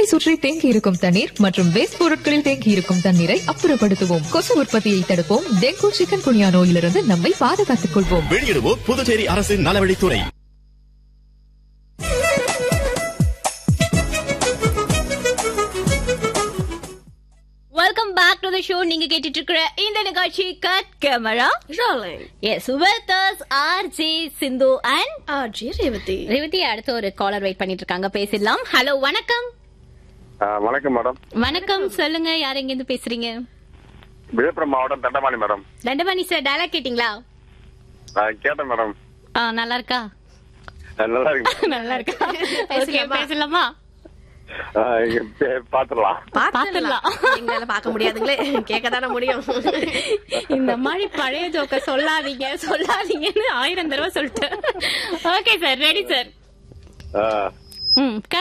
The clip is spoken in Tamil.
வீட்டை சுற்றி தேங்கி இருக்கும் தண்ணீர் மற்றும் வேஸ்ட் பொருட்களில் தேங்கி இருக்கும் தண்ணீரை அப்புறப்படுத்துவோம் கொசு உற்பத்தியை தடுப்போம் டெங்கு சிக்கன் குனியா நோயிலிருந்து நம்மை பாதுகாத்துக் கொள்வோம் வெளியிடுவோர் புதுச்சேரி அரசின் நலவழித்துறை welcome back to the show நீங்க கேட்டுட்டு இருக்கிற இந்த நிகழ்ச்சி cut camera Rolling. Yes with us R J Sindhu and RJ Revathi Revathi அடுத்த ஒரு காலர் வெயிட் பண்ணிட்டு இருக்காங்க பேசிடலாம் ஹலோ வணக்கம் ஆ, வணக்கம் மேடம் வணக்கம் சொல்லுங்க யார் எங்க இருந்து பேசுறீங்க விழுப்புரம் மாவட்டம் Thandamani madam Dandapani sir dialogue கேட்டிங்களா ஆ, கேட்டேன் மேடம் ஆ, நல்லா இருக்கா ஆ, நல்லா இருக்கு நல்லா இருக்கா ஓகே பேசலாமா ஆ, இங்க பே- பாத்துடலாம் பாத்துடலாம். எங்களால பார்க்க முடியாதுங்களே கேட்க தானே முடியும் இந்த மாதிரி பழைய ஜோக்க சொல்லாதீங்க சொல்லாதீங்கன்னு ஆயிரம் தடவை சொல்லிட்டேன் ஓகே சார் ரெடி சார் ஆ, ம்